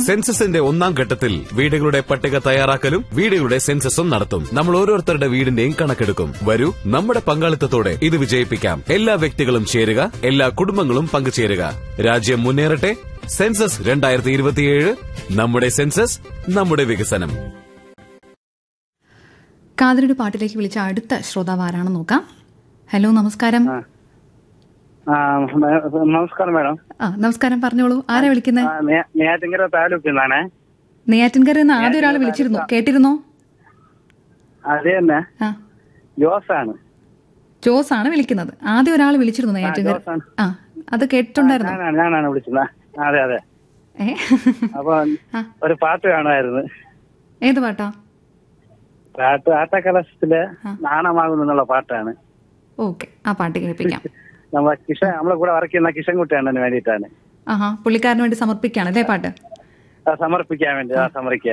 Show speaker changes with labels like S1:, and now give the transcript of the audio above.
S1: സെൻസസിന്റെ ഒന്നാം ഘട്ടത്തിൽ വീടുകളുടെ പട്ടിക തയ്യാറാക്കലും വീടുകളുടെ സെൻസസും നടത്തും നമ്മൾ ഓരോരുത്തരുടെ വീടിന്റെയും കണക്കെടുക്കും വരൂ നമ്മുടെ പങ്കാളിത്തത്തോടെ ഇത് വിജയിപ്പിക്കാം എല്ലാ വ്യക്തികളും ചേരുക എല്ലാ കുടുംബങ്ങളും പങ്കുചേരുക രാജ്യം മുന്നേറട്ടെ സെൻസസ് രണ്ടായിരത്തി ഇരുപത്തിയേഴ് നമ്മുടെ സെൻസസ് നമ്മുടെ വികസനം
S2: കാതരുടെ പാട്ടിലേക്ക് വിളിച്ച അടുത്ത ശ്രോതാവ് ആരാണെന്ന് നോക്കാം ഹലോ നമസ്കാരം
S3: ആ മേ- നമസ്കാരം മാഡം
S2: ആ നമസ്കാരം പറഞ്ഞോളൂ ആരാ വിളിക്കുന്നത്
S3: ആ, നെ- നെയ്യാറ്റിൻകര താലൂക്കിൽ നിന്നാണേ
S2: നെയ്യാറ്റിൻകര എന്ന് ആദ്യം ഒരാൾ വിളിച്ചിരുന്നു കേട്ടിരുന്നോ
S3: അത് തന്നെ
S2: ആ
S3: ജോസ് ആണ്
S2: ജോസ് ആണ് വിളിക്കുന്നത് ആദ്യം ഒരാൾ വിളിച്ചിരുന്നു നെയ്യാറ്റിൻകര
S3: ജോസാണ്.
S2: ആ അത് കേട്ടിട്ടുണ്ടായിരുന്നു
S3: ഞാനാണ് ഞാനാണ് വിളിച്ചത് അതെ അതെ
S2: ഏ
S3: അപ്പൊ ഒരു പാട്ട് കാണുമായിരുന്നു
S2: ഏത് പാട്ടാ
S3: പാട്ട് ആട്ടക്കലശത്തില് നാണമാകുന്നു എന്നുള്ള പാട്ടാണ്
S2: ഓക്കെ ആ പാട്ട് കേൾപ്പിക്കാം
S3: നമ്മളെ കിഷൻ നമ്മളെ കൂടെ വർക്ക് ചെയ്യുന്ന കിഷൻകുട്ടിയാണ് വേണ്ടിയിട്ടാണ്
S2: ആഹാ പുള്ളിക്കാരന് വേണ്ടി സമർപ്പിക്കുകയാണ് അല്ലേ പാട്ട്
S3: ആ, സമർപ്പിക്കാൻ വേണ്ടി ആ സമർപ്പിക്കാൻ